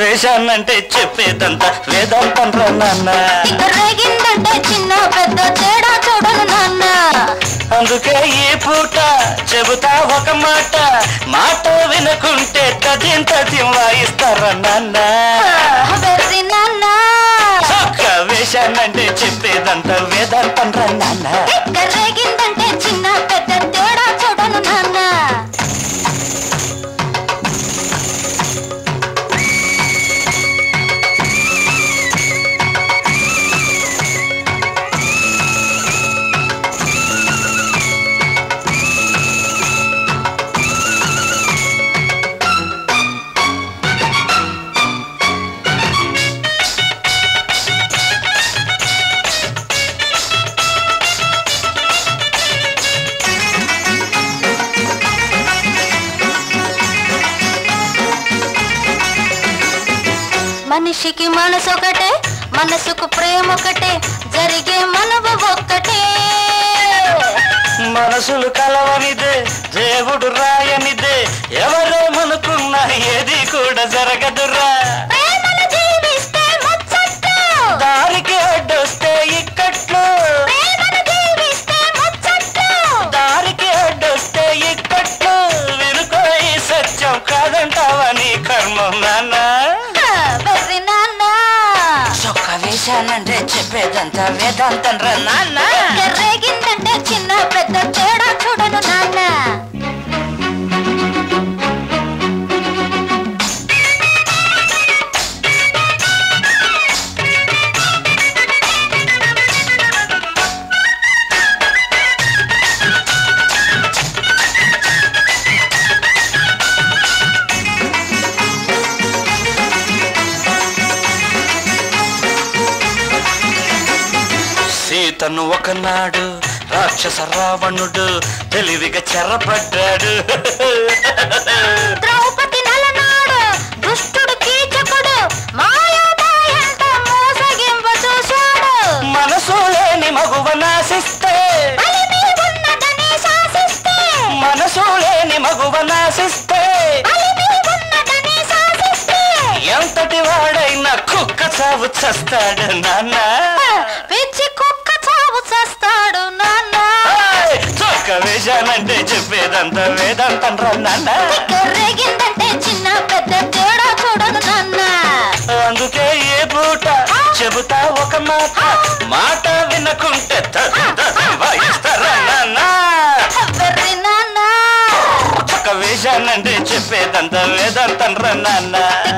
వేషానంటే చెప్పేదంతా వేదాంతం రా నాన్న రేగిందంటే చిన్న పెద్ద తేడా చూడను నాన్న అందుకే ఈ పూట చెబుతా ఒక మాట మాట వినకుంటే తదిం తదిం వాయిస్తారా నాన్న వెర్రి నాన్న చొక్క వేషానంటే చెప్పేదంతా వేదాంతం రా నాన్న రేగిందంటే చిన్న పెద్ద తేడా చూడను నాన్న మనిషికి మనసు ఒకటే మనసుకు ప్రేమ ఒకటే జరిగే మనవు ఒక్కటే మనసులు కలవనిదే దేవుడు రాయనిదే ఎవరేమనుకున్నా ఏది కూడా జరగదురా ప్రేమను జీవిస్తే ముచ్చట్లు దారికి అడ్డొస్తే ఇక్కట్లు ప్రేమను జీవిస్తే ముచ్చట్లు దారికి అడ్డొస్తే ఇక్కట్లు వినుకో ఈ సత్యం కాదంటావా నీ కర్మం నాన్న వెర్రి నాన్న చొక్క వేశానంటే చెప్పేదంతా వేదాంతం రా నాన్న రేగిందంటే చిన్న పెద్ద తేడా చూడను నాన్న సీతను ఒకనాడు రాక్షస రావణుడు తెలివిగా చెరపడ్డాడు ద్రౌపది నలనాడు దుష్టుడు కీచకుడు మాయామాయంతో మోసగింప చూశాడు మనసు లేని మగువ నాశిస్తే బలిమి ఉన్నదని శాసిస్తే మనసు లేని మగువ నాశిస్తే బలిమి ఉన్నదని శాసిస్తే ఎంతటి వాడైనా కుక్క చావు చస్తాడు నాన్న పిచ్చి కుక్క చావు చేస్తాడు నాన్న ఏయ్! చొక్క వేశానంటే చెప్పేదంతా వేదాంతం రా నాన్న రేగిందంటే చిన్న పెద్ద తేడా చూడను నాన్న అందుకే ఏ పూట చెబుతా ఒక మాట మాట వినకుంటే తది తది వాయిస్తారా నాన్న వెర్రి నాన్న చొక్క వేశానంటే చెప్పేదంతా వేదాంతం రా నాన్న